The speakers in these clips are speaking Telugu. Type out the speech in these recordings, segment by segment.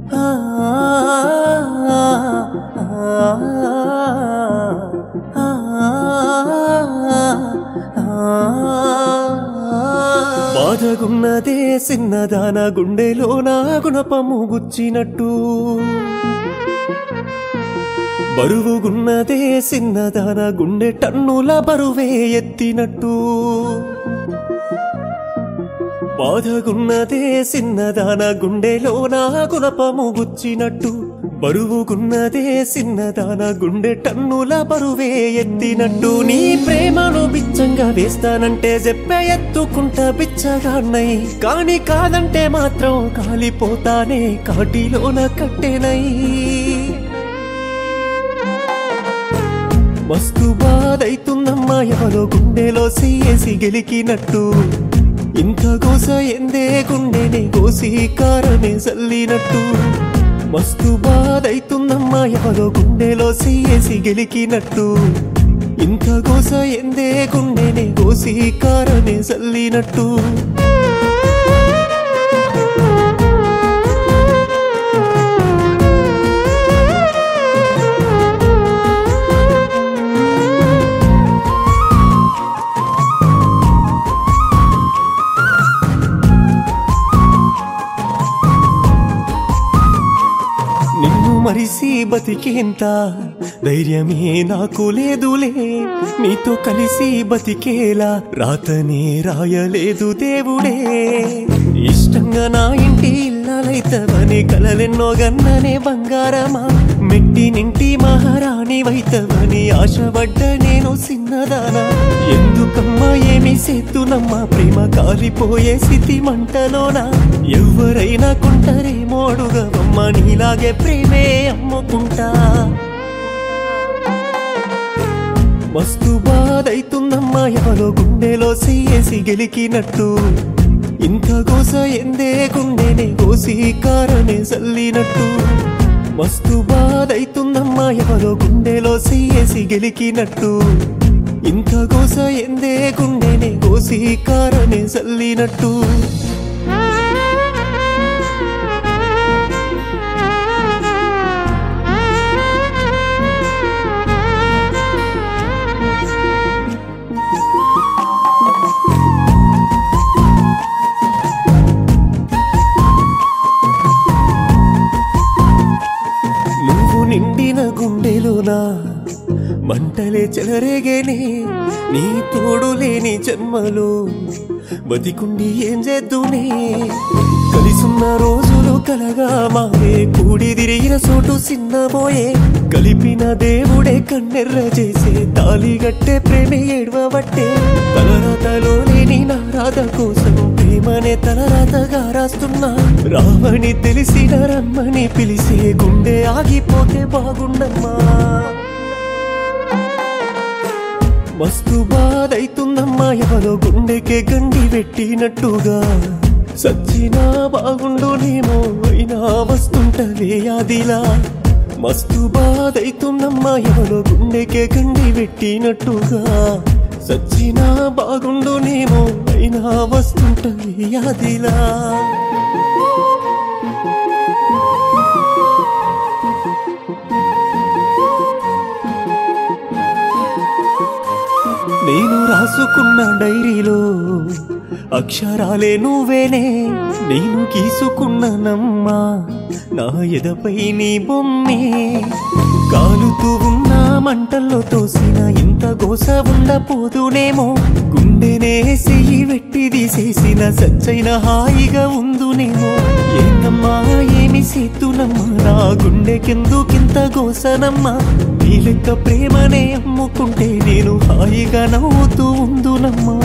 బాధగున్నదే సిన్నదాన గుండెలో నా గుణపము గుచ్చినట్టు బరువుగున్నదే సిన్నదాన గుండె టన్నుల బరువే ఎత్తినట్టు బాధగున్నదే సిన్నదాన గుండెలో నా గుణపము గుచ్చినట్టు బరువుగున్నదే సిన్నదాన గుండె టన్నుల బరువే ఎత్తినట్టు నీ ప్రేమను బిచ్చంగా వేస్తానంటే చెప్పే ఎత్తుకుంటా బిచ్చగాన్నై కాని కాదంటే మాత్రం కాలిపోతానే కాటిలోన కట్టెనై మస్తు బాధైతుందమ్మా ఎవరో గుండెలో సీయేసి గెలికినట్టు ఇంత గోస ఎందే గుండెని కోసి కారమే చల్లినట్టు మస్తు బాధైతుందమ్మా ఎవరో గుండెలో సీయేసి గెలికినట్టు ఇంత గోస ఎందే గుండెని కోసి కారమే చల్లినట్టు నిన్ను మరిసి బతికేంత ధైర్యమే నాకు లేదులే నీతో కలిసి బతికేలా రాతనే రాయలేదు దేవుడే ఇష్టంగా నా ఇంటి ఇల్లాలైతవని కలలెన్నో గన్ననే బంగారమా మెట్టి నింటి మహారాణి వైతవని ఆశపడ్డ నేను సిన్నదానా ఎందుకమ్మా ఏమి సేతునమ్మా ప్రేమ కాలిపోయే స్థితి మంటలోనా ఎవరైనా కొంటరేమో అడుగవమ్మ నీలాగే ప్రేమే అమ్ముకుంటా మస్తు బాధైతుందమ్మా ఎవరో గుండెలో సీయేసి గెలికినట్టు ఇంత గోస ఎందే గుండెనే కోసి కారనే చల్లినట్టు మస్తు బాధైతుందమ్మా ఎవరో గుండెలో సీయేసి గెలికినట్టు ఇంత గోస ఎందే గుండెనే కోసి కారనే చల్లినట్టు నువ్వు నిండిన గుండెలోనా మంటలే చెలరేగేనే నీ తోడు లేని జన్మలో బతికుండి ఏం చేద్దునే కలిసున్న రోజులు కలగా మావే కూడి తిరిగిన చోటు సిన్నబోయే కలిపిన దేవుడే కన్నెర్ర చేసే తాలి గట్టే ప్రేమే ఏడవబట్టే తలరాతలో లేని నా రాధ కోసం ప్రేమనే తలరాతగా రాస్తున్నా రావని తెలిసిన రమ్మని పిలిసే గుండె ఆగిపోతే బాగుండమ్మా మస్తు బాధైతుందమ్మా ఎవరో గుండెకే గండి పెట్టినట్టుగా సచ్చినా బాగుండునేమో అయినా వస్తుంటలే అదిలా మస్తు బాధైతుందమ్మా ఎవరో గుండెకే గండి పెట్టినట్టుగా సచ్చినా బాగుండునేమో అయినా వస్తుంటలే అదిలా నేను రాసుకున్న డైరీలో అక్షరాలే నువ్వేనే నేను గీసుకున్న నమ్మా నా ఎదపై నీ బొమ్మే కాలుతూ ఉన్న మంటల్లో తోసిన ఇంత గోస ఉండపోదునేమో గుండెనే సెయ్యి వెట్టి తీసేసిన సచ్చైన హాయిగా ఉందునేమో ఏందమ్మా ఏమి సేతునమ్మా నా గుండెకెందుకింత గోసనమ్మా నీ లెక్క ప్రేమనే అమ్ముకుంటే నేను హాయిగా నవ్వుతూ ఉందునమ్మా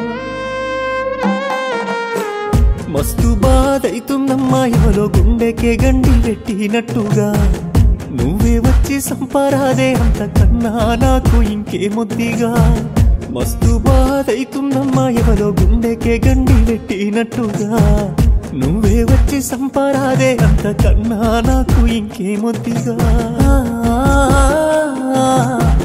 మస్తు బాధైతుందమ్మా ఎవరో గుండెకే గండి పెట్టినట్టుగా నువ్వే వచ్చి సంపరాదే అంతకన్నా నాకు ఇంకేముద్దిగా మస్తు బాధైతుందమ్మా ఎవరో గుండెకే గండి పెట్టినట్టుగా నువ్వే వచ్చి సంపరాదే అంతకన్నా నాకు ఇంకేముద్దిగా